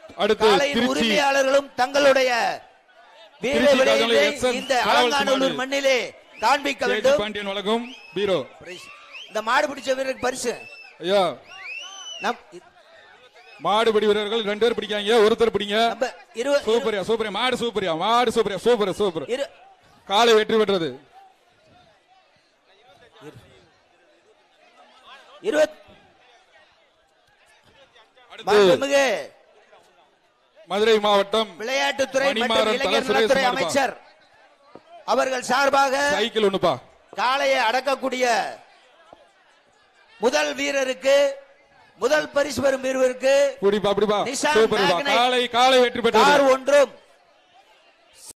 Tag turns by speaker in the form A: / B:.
A: அடுத்து
B: காலையின்
A: திருச்சி
B: உரிமையாளர்களும் தங்களுடைய வீர
A: திருச்சி
B: விளையாட்டை
A: காவலர் எஸ்.என்.
B: இந்த
A: காவல்
B: அலங்காநல்லூர்
A: மாடு.
B: மண்ணிலே காண்பிக்க
A: கேஜி
B: வேண்டும்
A: பாண்டியன் வழங்கும் பீரோ
B: இந்த மாடு பிடிச்ச வீரருக்கு பரிசு
A: ஐயா
B: நம்
A: மாடுபிடி வீரர்கள் ரெண்டு பேர் பிடிக்காங்க ஒருத்தர் பிடிங்க
B: நம்ம இரு-
A: சூப்பரியா சூப்பரியா மாடு சூப்பரியா மாடு சூப்பரியா சூப்பர் சூப்பர்
B: இரு-
A: காலை வெற்றி பெற்றது
B: இருபத்
A: அடுத்து
B: மாண்புமிகு
A: மதுரை மாவட்டம்
B: விளையாட்டுத்துறை மற்றும்
A: மணிமாறன்
B: இளைஞர்
A: தல
B: நலத்துறை
A: சுரேஷ்
B: அமைச்சர் அவர்கள் சார்பாக
A: சைக்கிள் ஒண்ணுப்பா
B: காளையை அடக்கக்கூடிய முதல் வீரருக்கு முதல் பரிசு பெறும் வீரருக்கு
A: புடிப்பா அப்படிப்பா
B: நிஷாந்த்
A: சூப்பர்ப்பா
B: மேக்னைட்.
A: காலை காலை வெற்றி
B: கார்
A: பெற்றது
B: ஒன்றும்